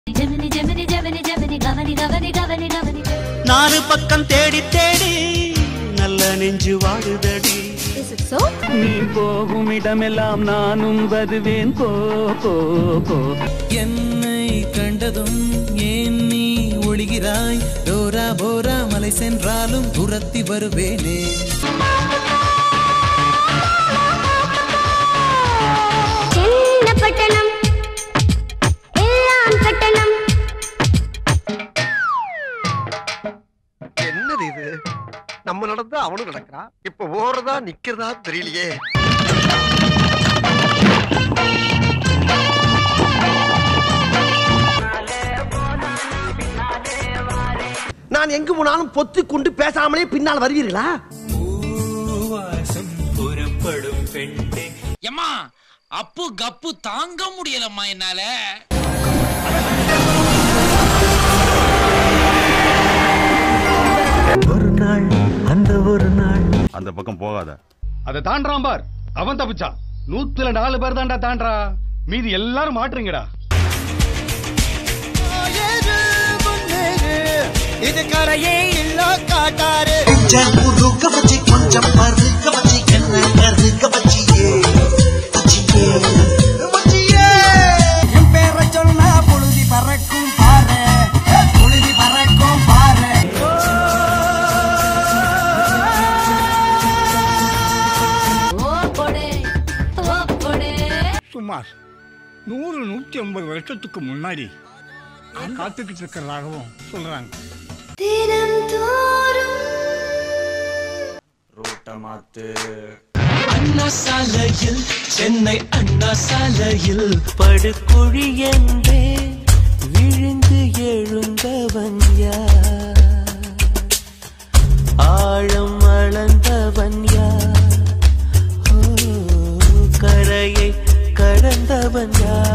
ஜெமினி ஜெமினி ஜெமினி ஜெமினி கவனி கவனி கவனி கவனி நாலு பக்கம் தேடி தேடி நல்ல நெஞ்சு வாடுதடி இஸ் இட் சோ நீ போகும் இடமெல்லாம் நானும் வருவேன் போ போ போ என்னை கண்டதும் ஏன் நீ ஒளிகிறாய் டோரா போரா மலை சென்றாலும் துரத்தி வருவேனே சின்ன பட்டணம் எல்லாம் பட்டணம் என்னது இது நம்ம நடந்தா அவனும் நடக்கிறான் இப்ப ஓடுறதா நிக்கிறதா தெரியலையே நான் எங்கு போனாலும் பொத்தி கொண்டு பேசாமலே பின்னால் வருவீர்களா புறப்படும் பெண்ணே எம்மா அப்பு கப்பு தாங்க முடியலம்மா என்னால ஒரு நாள் அந்த ஒரு நாள் அந்த பக்கம் போகாத அதை தாண்டான் பார் அவன் தப்பிச்சான் நூத்துல நாலு பேர் தாண்டா தாண்டா மீதி எல்லாரும் மாட்டுறீங்கடா இது கரையே இல்ல காட்டாரு என் பேரை சொன்னா புழுதி பறக்கும் பாரு புழுதி பறக்கும் பாரு ஓ போடே ஓ போடே சுமார் நூறு நூத்தி ஐம்பது வருஷத்துக்கு முன்னாடி காத்துக்கிட்டு இருக்கிறதாகவும் சொல்றாங்க தினம் தோறும் அண்ணா சாலையில் சென்னை அண்ணா சாலையில் படுக்குழி என்றே விழுந்து எழுந்தவன் யார் ஆழம் அளந்தவன் யார் ஓ, கரையை கடந்தவன் யார்